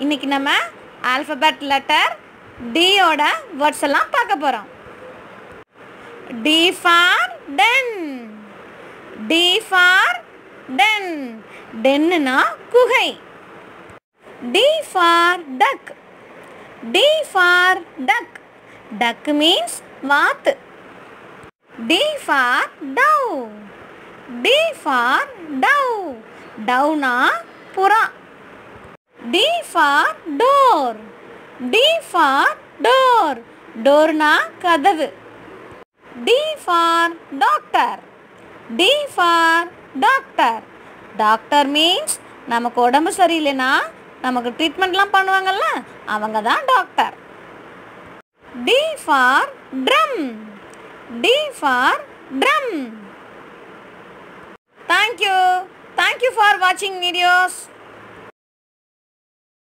இன்னைக்கு நம்ம alphabet letter டியோட words எல்லாம் பார்க்க போகிறோம் D for den D for den டென்னுனா குகை D for duck D for duck duck means வாத்து D for dove D for dove டவ்னா புறா D for door D for door டோர்னா கதவு D for doctor D for doctor doctor means நமக்கு உடம்பு சரியில்லைன்னா நமக்கு ட்ரீட்மெண்ட்லாம் பண்ணுவாங்கல்ல அவங்க தான் doctor D for drum D for drum thank you thank you for வாட்சிங் வீடியோஸ்